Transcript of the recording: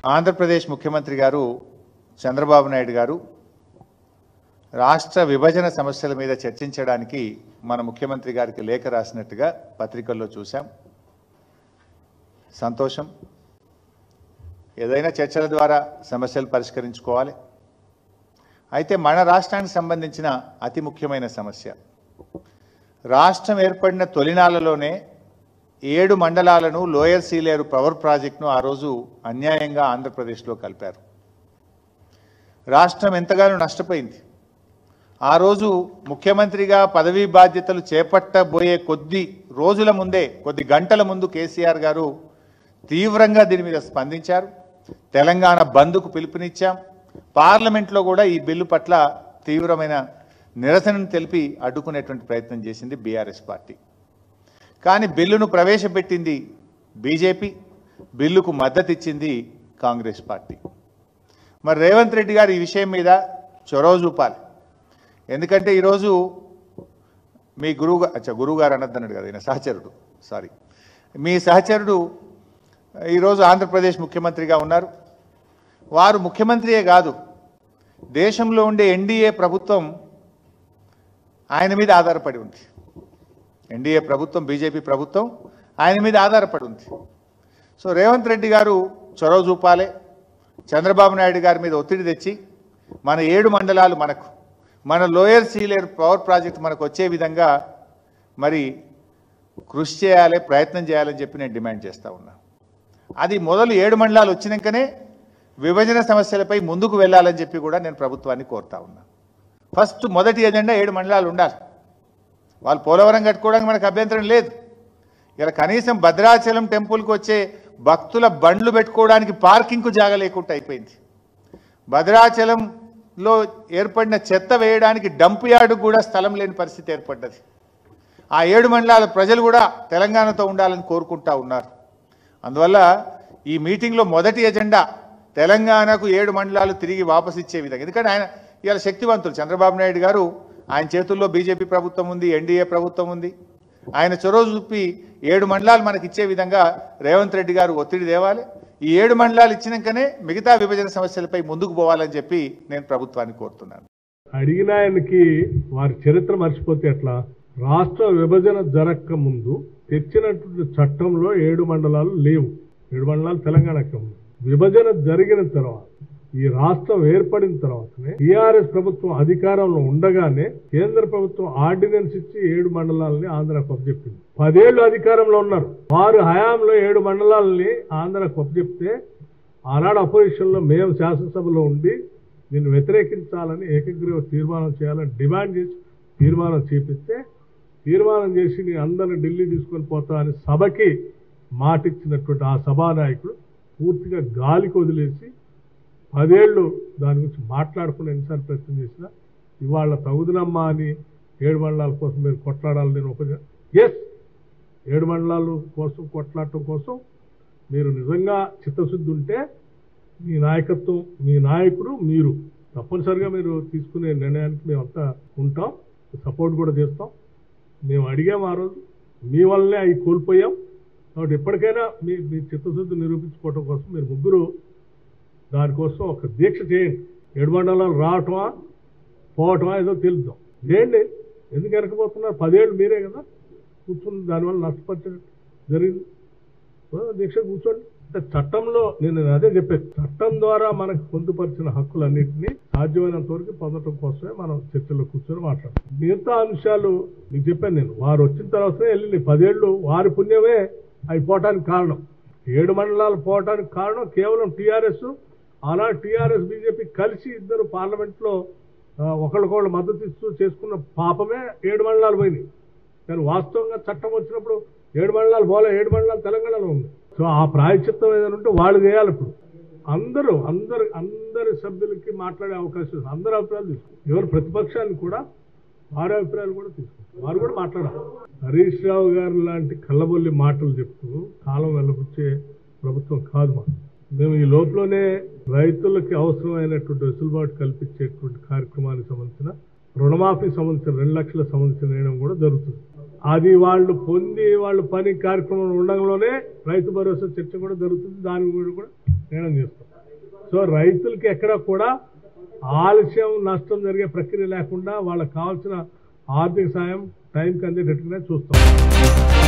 ఆంధ్రప్రదేశ్ ముఖ్యమంత్రి గారు చంద్రబాబు నాయుడు గారు రాష్ట్ర విభజన సమస్యల మీద చర్చించడానికి మన ముఖ్యమంత్రి గారికి లేఖ రాసినట్టుగా పత్రికల్లో చూశాం సంతోషం ఏదైనా చర్చల ద్వారా సమస్యలు పరిష్కరించుకోవాలి అయితే మన రాష్ట్రానికి సంబంధించిన అతి ముఖ్యమైన సమస్య రాష్ట్రం ఏర్పడిన తొలినాళ్లలోనే ఏడు మండలాలను లోయర్ సీలేరు పవర్ ప్రాజెక్టును ఆ రోజు అన్యాయంగా ఆంధ్రప్రదేశ్లో కలిపారు రాష్ట్రం ఎంతగానో నష్టపోయింది ఆ రోజు ముఖ్యమంత్రిగా పదవీ బాధ్యతలు చేపట్టబోయే కొద్ది రోజుల ముందే కొద్ది గంటల ముందు కేసీఆర్ గారు తీవ్రంగా దీని మీద స్పందించారు తెలంగాణ బంద్కు పిలుపునిచ్చాం పార్లమెంట్లో కూడా ఈ బిల్లు పట్ల తీవ్రమైన నిరసనను తెలిపి అడ్డుకునేటువంటి ప్రయత్నం చేసింది బీఆర్ఎస్ పార్టీ కానీ బిల్లును ప్రవేశపెట్టింది బీజేపీ బిల్లుకు మద్దతు ఇచ్చింది కాంగ్రెస్ పార్టీ మరి రేవంత్ రెడ్డి గారు ఈ విషయం మీద చొరవ చూపాలి ఎందుకంటే ఈరోజు మీ గురువు అచ్చా గురువు గారు అనద్దన్నాడు కదా ఈయన సహచరుడు సారీ మీ సహచరుడు ఈరోజు ఆంధ్రప్రదేశ్ ముఖ్యమంత్రిగా ఉన్నారు వారు ముఖ్యమంత్రియే కాదు దేశంలో ఉండే ఎన్డీఏ ప్రభుత్వం ఆయన మీద ఆధారపడి ఉంది ఎన్డీఏ ప్రభుత్వం బీజేపీ ప్రభుత్వం ఆయన మీద ఆధారపడి ఉంది సో రేవంత్ రెడ్డి గారు చొరవ చూపాలి చంద్రబాబు నాయుడు గారి మీద ఒత్తిడి తెచ్చి మన ఏడు మండలాలు మనకు మన లోయర్ సీలేర్ పవర్ ప్రాజెక్ట్ మనకు వచ్చే విధంగా మరి కృషి చేయాలి ప్రయత్నం చేయాలని చెప్పి నేను డిమాండ్ చేస్తా ఉన్నా అది మొదలు ఏడు మండలాలు వచ్చినాకనే విభజన సమస్యలపై ముందుకు వెళ్ళాలని చెప్పి కూడా నేను ప్రభుత్వాన్ని కోరుతా ఉన్నా ఫస్ట్ మొదటి ఎజెండా ఏడు మండలాలు ఉండాలి వాళ్ళు పోలవరం కట్టుకోవడానికి మనకు అభ్యంతరం లేదు ఇలా కనీసం భద్రాచలం టెంపుల్కి వచ్చే భక్తుల బండ్లు పెట్టుకోవడానికి పార్కింగ్కు జాగ లేకుండా అయిపోయింది భద్రాచలంలో ఏర్పడిన చెత్త వేయడానికి డంప్ యార్డు కూడా స్థలం లేని పరిస్థితి ఏర్పడ్డది ఆ ఏడు మండలాల ప్రజలు కూడా తెలంగాణతో ఉండాలని కోరుకుంటా ఉన్నారు అందువల్ల ఈ మీటింగ్లో మొదటి ఎజెండా తెలంగాణకు ఏడు మండలాలు తిరిగి వాపసు ఇచ్చే విధంగా ఎందుకంటే ఆయన ఇవాళ శక్తివంతులు చంద్రబాబు నాయుడు గారు ఆయన చేతుల్లో బీజేపీ ప్రభుత్వం ఉంది ఎన్డీఏ ప్రభుత్వం ఉంది ఆయన చొరవ చూపి ఏడు మండలాలు మనకి ఇచ్చే విధంగా రేవంత్ రెడ్డి గారు ఒత్తిడి తేవాలి ఈ ఏడు మండలాలు ఇచ్చినాకనే మిగతా విభజన సమస్యలపై ముందుకు పోవాలని చెప్పి నేను ప్రభుత్వాన్ని కోరుతున్నాను అడిగిన ఆయనకి వారి చరిత్ర మర్చిపోతే ఎట్లా రాష్ట్ర విభజన జరగక ముందు తెచ్చినటువంటి చట్టంలో ఏడు మండలాలు లేవు ఏడు మండలాలు తెలంగాణకి ఉంది విభజన జరిగిన తర్వాత ఈ రాష్ట్రం ఏర్పడిన తర్వాతనే టీఆర్ఎస్ ప్రభుత్వం అధికారంలో ఉండగానే కేంద్ర ప్రభుత్వం ఆర్డినెన్స్ ఇచ్చి ఏడు మండలాలని ఆంధ్రాకు అప్పచెప్పింది పదేళ్లు అధికారంలో ఉన్నారు వారు హయాంలో ఏడు మండలాలని ఆంధ్రాకు అప్పచెప్తే ఆనాడు అపోజిషన్ లో మేము శాసనసభలో ఉండి దీన్ని వ్యతిరేకించాలని ఏకగ్రీవ తీర్మానం చేయాలని డిమాండ్ చేసి తీర్మానం చేపిస్తే తీర్మానం చేసి నీ అందరిని ఢిల్లీ తీసుకొని పోతా అని సభకి మాటిచ్చినటువంటి ఆ సభానాయకుడు పూర్తిగా గాలికి వదిలేసి పదేళ్లు దాని గురించి మాట్లాడుకుని ఎన్నిసార్లు ప్రయత్నం చేసినా ఇవాళ తగుదనమ్మా అని ఏడు మండలాల కోసం మీరు కొట్లాడాలని నేను ఒక ఎస్ ఏడు మండలాలు కోసం కొట్లాడటం కోసం మీరు నిజంగా చిత్తశుద్ధి ఉంటే మీ నాయకత్వం మీ నాయకుడు మీరు తప్పనిసరిగా మీరు తీసుకునే నిర్ణయానికి మేమంతా ఉంటాం సపోర్ట్ కూడా చేస్తాం మేము అడిగాం ఆ రోజు మీ వల్లనే అవి కోల్పోయాం కాబట్టి ఎప్పటికైనా మీ మీ చిత్తశుద్ధి నిరూపించుకోవడం కోసం మీరు ముగ్గురు దానికోసం ఒక దీక్ష చేయండి ఏడు మండలాలు రావటమా పోవటమా ఏదో తెలుద్దాం చేయండి ఎందుకు వెనకపోతున్నారు పదేళ్ళు మీరే కదా కూర్చుని దానివల్ల నష్టపరచడం జరిగింది ఓ, దీక్ష కూర్చోండి అంటే చట్టంలో నేను అదే చెప్పాను చట్టం ద్వారా మనకు పొందుపరిచిన హక్కులన్నింటినీ సాధ్యమైనంత వరకు పొందడం కోసమే మనం చర్చలో కూర్చొని మాట్లాడతాం మిగతా అంశాలు మీకు చెప్పాను నేను వారు వచ్చిన తర్వాతనే వెళ్ళింది పదేళ్లు వారి పుణ్యమే అవి పోవటానికి కారణం ఏడు మండలాలు పోవటానికి కారణం కేవలం టీఆర్ఎస్ ఆనాడు టీఆర్ఎస్ బీజేపీ కలిసి ఇద్దరు పార్లమెంట్లో ఆ, ఒకళ్ళకొకళ్ళు మద్దతు ఇస్తూ చేసుకున్న పాపమే ఏడు మండలాలు పోయినాయి కానీ వాస్తవంగా చట్టం వచ్చినప్పుడు ఏడు మండలాలు పోలే ఏడు మండలాలు తెలంగాణలో ఉంది సో ఆ ప్రాయచిత్తం ఏదైనా ఉంటే వాళ్ళు చేయాలి ఇప్పుడు అందరూ అందరు అందరి సభ్యులకి మాట్లాడే అవకాశం ఉంది అందరి అభిప్రాయాలు తీసుకుంటారు ఎవరు ప్రతిపక్షాన్ని కూడా వారి అభిప్రాయాలు కూడా తీసుకుంటారు వారు కూడా మాట్లాడాలి హరీష్ రావు గారు లాంటి కళ్ళబొల్లి మాటలు చెప్తూ కాలం వెళ్ళబుచ్చే ప్రభుత్వం కాదు మాకు మేము ఈ లోపలనే రైతులకి అవసరమైనటువంటి వెసులుబాటు కల్పించేటువంటి కార్యక్రమానికి సంబంధించిన రుణమాఫీ సంబంధించిన రెండు లక్షల సంబంధించిన నిర్ణయం కూడా జరుగుతుంది అది వాళ్ళు పొంది వాళ్ళు పని కార్యక్రమం ఉండడంలోనే రైతు భరోసా చర్చ కూడా జరుగుతుంది దాని గురించి కూడా నిర్ణయం చేస్తాం సో రైతులకి ఎక్కడ కూడా ఆలస్యం నష్టం జరిగే ప్రక్రియ లేకుండా వాళ్ళకి కావాల్సిన ఆర్థిక సాయం టైంకి అందేటట్టుగానే చూస్తాం